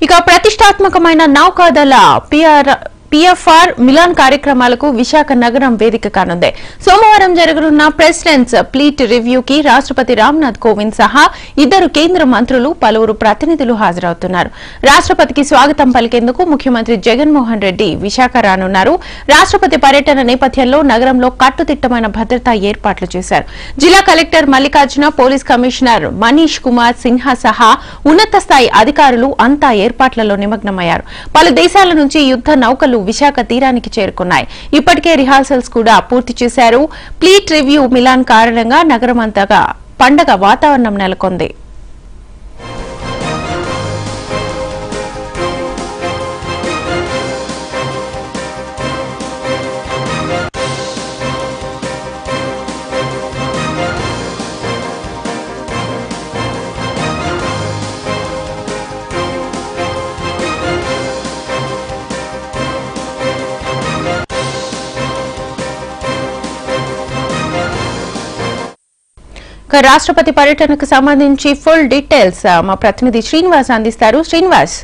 ఇక ప్రతిష్టాత్మకమైన నౌకాదళ పిఆర్ పిఎఫ్ఆర్ మిలాన్ కార్యక్రమాలకు విశాఖ నగరం వేదిక కానుంది సోమవారం జరగనున్న ప్రెసిడెంట్స్ ప్లీట్ రివ్యూకి రాష్ట్రపతి రామ్నాథ్ కోవింద్ సహా ఇద్దరు కేంద్ర మంత్రులు పలువురు ప్రతినిధులు హాజరవుతున్నారు రాష్ట్రపతికి స్వాగతం పలికేందుకు ముఖ్యమంత్రి జగన్మోహన్ రెడ్డి విశాఖ రానున్నారు రాష్ట్రపతి పర్యటన నేపథ్యంలో నగరంలో కట్టుదిట్టమైన భద్రతా ఏర్పాట్లు చేశారు జిల్లా collector Mallikarjuna police commissioner Manish Kumar Sinha సహా ఉన్నత స్థాయి అధికారులు అంతా ఏర్పాట్లలో నిమగ్నమయ్యారు పలు దేశాల నుంచి యుద్ద నౌకలు విశాఖ తీరానికి చేరుకున్నాయి ఇప్పటికే రిహార్సల్స్ కూడా పూర్తి చేశారు ప్లీట్ రివ్యూ మిలాన్ కారణంగా నగరమంతగా పండగ వాతావరణం నెలకొంది ఇక రాష్ట్రపతి పర్యటనకు సంబంధించి ఫుల్ డీటెయిల్స్ ఆ, మా ప్రతినిధి శ్రీనివాస్ అందిస్తారు శ్రీనివాస్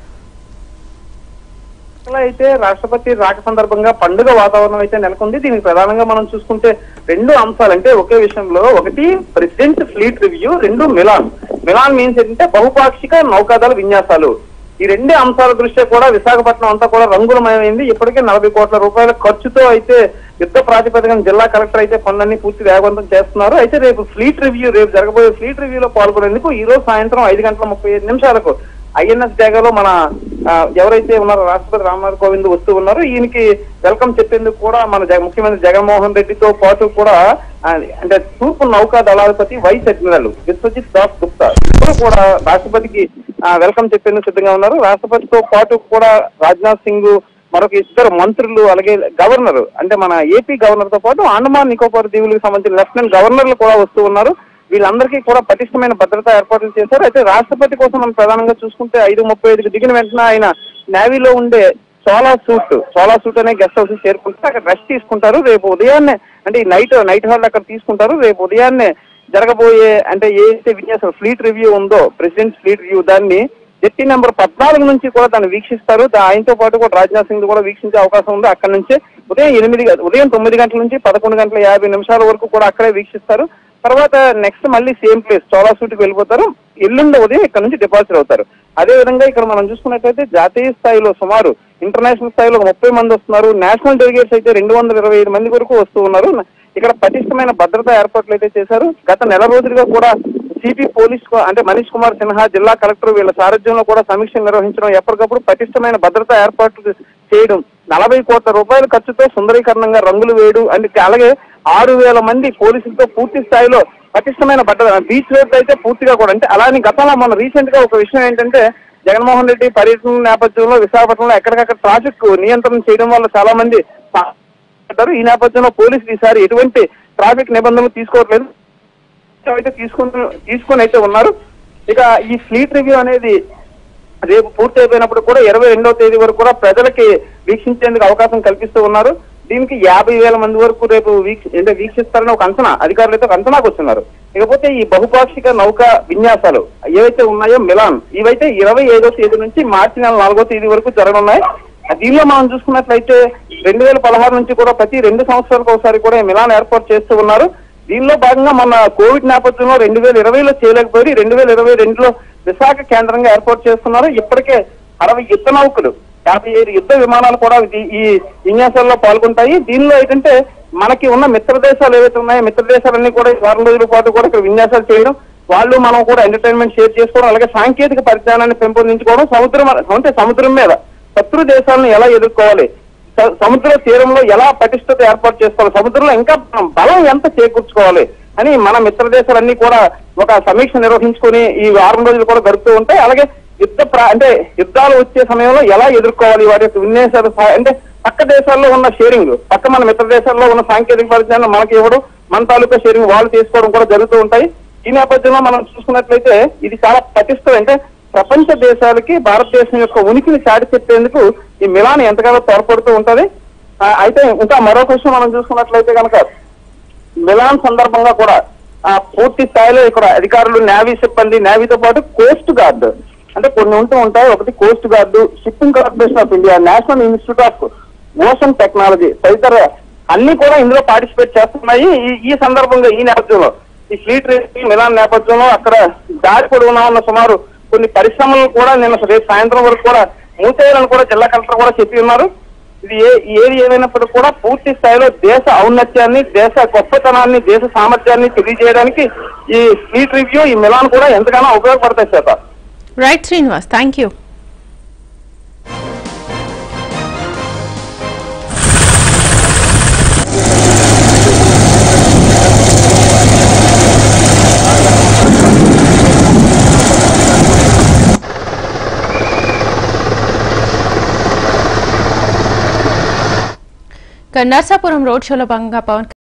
అలా అయితే రాష్ట్రపతి రాక సందర్భంగా పండుగ వాతావరణం అయితే నెలకొంది దీనికి ప్రధానంగా మనం చూసుకుంటే రెండు అంశాలు అంటే ఒకే విషయంలో ఒకటి ప్రెసిడెంట్ ఫ్లీట్ రివ్యూ రెండు మిలాన్ మిలాన్ మీన్స్ ఏంటంటే బహుపాక్షిక నౌకాదళ విన్యాసాలు ఈ రెండే అంశాల దృష్ట్యా కూడా విశాఖపట్నం అంతా కూడా రంగులమయమైంది ఇప్పటికే నలభై కోట్ల రూపాయల ఖర్చుతో అయితే యుద్ధ ప్రాతిపదికన జిల్లా కలెక్టర్ అయితే పనులన్నీ పూర్తి వేగవంతం చేస్తున్నారు అయితే రేపు ఫ్లీట్ రివ్యూ రేపు జరగబోయే ఫ్లీట్ రివ్యూలో పాల్గొనేందుకు ఈ రోజు సాయంత్రం ఐదు గంటల ముప్పై ఐదు నిమిషాలకు ఐఎన్ఎస్ డేగాలో మన ఆ, ఎవరైతే ఉన్నారో రాష్ట్రపతి రామ్నాథ్ కోవింద్ వస్తూ ఉన్నారో ఈయనకి వెల్కమ్ చెప్పేందుకు కూడా మన జగ- ముఖ్యమంత్రి జగన్మోహన్ రెడ్డితో పాటు కూడా ఆ, అంటే తూర్పు నౌకా దళాధిపతి వైస్ అడ్మిరల్ విశ్వజిత్ దాస్ గుప్తా ఇద్దరు కూడా రాష్ట్రపతికి ఆ, వెల్కమ్ చెప్పేందుకు సిద్ధంగా ఉన్నారు రాష్ట్రపతితో పాటు కూడా రాజ్నాథ్ సింగ్ మరొక ఇద్దరు మంత్రులు అలాగే గవర్నర్ అంటే మన ఏపీ గవర్నర్ తో పాటు అండమాన్ నికోబార్ దీవులకు సంబంధించిన లెఫ్టినెంట్ గవర్నర్లు కూడా వస్తూ ఉన్నారు వీళ్ళందరికీ కూడా పటిష్టమైన భద్రతా ఏర్పాట్లు చేశారు అయితే రాష్ట్రపతి కోసం మనం ప్రధానంగా చూసుకుంటే ఐదు ముప్పై ఐదుకి దిగిన వెంటనే ఆయన నేవీలో ఉండే సోలా సూట్ సోలా సూట్ అనే గెస్ట్ హౌస్ చేరుకుంటారు అక్కడ రెస్ట్ తీసుకుంటారు రేపు ఉదయాన్నే అంటే ఈ నైట్ నైట్ హాల్ అక్కడ తీసుకుంటారు రేపు ఉదయాన్నే జరగబోయే అంటే ఏదైతే విన్యాసం ఫ్లీట్ రివ్యూ ఉందో ప్రెసిడెంట్ ఫ్లీట్ రివ్యూ దాన్ని జెట్టి నెంబర్ పద్నాలుగు నుంచి కూడా దాన్ని వీక్షిస్తారు దా- ఆయనతో పాటు కూడా రాజ్నాథ్ సింగ్ కూడా వీక్షించే అవకాశం ఉంది అక్కడ నుంచే ఉదయం ఎనిమిది గ- ఉదయం తొమ్మిది గంటల నుంచి పదకొండు గంటల యాభై నిమిషాల వరకు కూడా అక్కడే వీక్షిస్తారు తర్వాత నెక్స్ట్ మళ్ళీ సేమ్ ప్లేస్ చోళాసూటికి వెళ్ళిపోతారు ఎల్లుండి ఉదయం ఇక్కడ నుంచి డిపాజిట్ అవుతారు అదే విధంగా ఇక్కడ మనం చూసుకున్నట్లయితే జాతీయ స్థాయిలో సుమారు ఇంటర్నేషనల్ స్థాయిలో ఒక ముప్పై మంది వస్తున్నారు నేషనల్ డెలిగేట్స్ అయితే రెండు వందల ఇరవై ఐదు మంది వరకు వస్తూ ఉన్నారు ఇక్కడ పటిష్టమైన భద్రతా ఏర్పాట్లు అయితే చేశారు గత నెల రోజులుగా కూడా సిపి పోలీస్ కు- అంటే మనీష్ కుమార్ సిన్హా జిల్లా కలెక్టర్ వీళ్ళ సారథ్యంలో కూడా సమీక్ష నిర్వహించడం ఎప్పటికప్పుడు పటిష్టమైన భద్రతా ఏర్పాట్లు చేయడం నలభై కోట్ల రూపాయల ఖర్చుతో సుందరీకరణంగా రంగులు వేయడం అంటే అలాగే ఆరు వేల మంది పోలీసులతో పూర్తి స్థాయిలో పటిష్టమైన భద్రత బీచ్ రోడ్ అయితే పూర్తిగా కూడా అంటే అలానే గతంలో మన రీసెంట్ గా ఒక విషయం ఏంటంటే జగన్మోహన్ రెడ్డి పర్యటన నేపథ్యంలో విశాఖపట్నంలో ఎక్కడికక్కడ ట్రాఫిక్ నియంత్రణ చేయడం వల్ల చాలా మంది పడ్డారు ఈ నేపథ్యంలో పోలీసులు ఈసారి ఎటువంటి ట్రాఫిక్ నిబంధనలు తీసుకోవట్లేదు అయితే తీసుకుని తీసుకుని అయితే ఉన్నారు ఇక ఈ ఫ్లీట్ రివ్యూ అనేది రేపు పూర్తి అయిపోయినప్పుడు కూడా ఇరవై రెండవ తేదీ వరకు కూడా ప్రజలకి వీక్షించేందుకు అవకాశం కల్పిస్తూ ఉన్నారు దీనికి యాభై వేల మంది వరకు రేపు వీక్ష అంటే వీక్షిస్తారని ఒక అంచనా అధికారులు అయితే ఒక అంచనాకు వస్తున్నారు ఇకపోతే ఈ బహుపాక్షిక నౌక విన్యాసాలు ఏవైతే ఉన్నాయో మిలాన్ ఇవైతే ఇరవై ఐదో తేదీ నుంచి మార్చి నెల నాలుగో తేదీ వరకు జరగనున్నాయి దీనిలో మనం చూసుకున్నట్లయితే రెండు వేల పదహారు నుంచి కూడా ప్రతి రెండు సంవత్సరాలకు ఒకసారి కూడా ఈ మిలాన్ ఏర్పాటు చేస్తూ ఉన్నారు దీనిలో భాగంగా మన కోవిడ్ నేపథ్యంలో రెండు వేల ఇరవైలో చేయలేకపోయి రెండు వేల ఇరవై రెండులో విశాఖ కేంద్రంగా ఏర్పాటు చేస్తున్నారు ఇప్పటికే అరవై యుద్ధ నౌకలు యాభై ఐదు యుద్ధ విమానాలు కూడా ఈ- ఈ విన్యాసాల్లో పాల్గొంటాయి దీనిలో ఏంటంటే మనకి ఉన్న మిత్ర దేశాలు ఏవైతే ఉన్నాయో మిత్ర దేశాలన్నీ కూడా ఈ వారం రోజుల పాటు కూడా ఇక్కడ విన్యాసాలు చేయడం వాళ్ళు మనం కూడా ఎంటర్టైన్మెంట్ షేర్ చేసుకోవడం అలాగే సాంకేతిక పరిజ్ఞానాన్ని పెంపొందించుకోవడం సముద్రం అంటే సముద్రం మీద శత్రు దేశాలను ఎలా ఎదుర్కోవాలి స- సముద్ర తీరంలో ఎలా పటిష్టత ఏర్పాటు చేసుకోవాలి సముద్రంలో ఇంకా మనం బలం ఎంత చేకూర్చుకోవాలి అని మన మిత్ర దేశాలన్నీ కూడా ఒక సమీక్ష నిర్వహించుకొని ఈ వారం రోజులు కూడా గడుపుతూ ఉంటాయి అలాగే యుద్ధ ప్రా అంటే యుద్ధాలు వచ్చే సమయంలో ఎలా ఎదుర్కోవాలి వాటి యొక్క విన్యాసాలు సహా- అంటే పక్క దేశాల్లో ఉన్న షేరింగ్ పక్క మన మిత్ర దేశాల్లో ఉన్న సాంకేతిక పరిజ్ఞానం మనకి ఇవ్వడం మన తాలూకా షేరింగ్ వాళ్ళు తీసుకోవడం కూడా జరుగుతూ ఉంటాయి ఈ నేపథ్యంలో మనం చూసుకున్నట్లయితే ఇది చాలా పటిష్టం అంటే ప్రపంచ దేశాలకి భారతదేశం యొక్క ఉనికిని చాటి చెప్పేందుకు ఈ మిలాన్ ఎంతగానో తోడ్పడుతూ ఉంటది ఆ, అయితే ఇంకా మరొక విషయం మనం చూసుకున్నట్లయితే కనుక మిలాన్ సందర్భంగా కూడా ఆ పూర్తి స్థాయిలో ఇక్కడ అధికారులు నేవీ సిబ్బంది నేవీతో పాటు కోస్ట్ గార్డ్ అంటే కొన్ని ఉంటూ ఉంటాయి ఒకటి coast guard shipping corporation of India national institute of ocean technology తదితర అన్ని కూడా ఇందులో పార్టిసిపేట్ చేస్తున్నాయి ఈ- ఈ సందర్భంగా ఈ నేపథ్యంలో ఈ ఫ్లీట్ రేస్ మిలాన్ నేపథ్యంలో అక్కడ దారి పొడవునా ఉన్న సుమారు కొన్ని పరిశ్రమలు కూడా నిన్న రేపు సాయంత్రం వరకు కూడా మూసేయాలని కూడా జిల్లా కలెక్టర్ కూడా చెప్పి ఉన్నారు ఇది ఏ ఏది ఏమైనప్పటికీ కూడా పూర్తి స్థాయిలో దేశ ఔన్నత్యాన్ని దేశ గొప్పతనాన్ని దేశ సామర్థ్యాన్ని తెలియజేయడానికి ఈ ఫ్లీట్ రివ్యూ ఈ మిలాన్ కూడా ఎంతగానో ఉపయోగపడతాయి చేత రైట్ శ్రీనివాస్ థ్యాంక్ యూ ఇక నర్సాపురం రోడ్ షోలో భాగంగా పవన్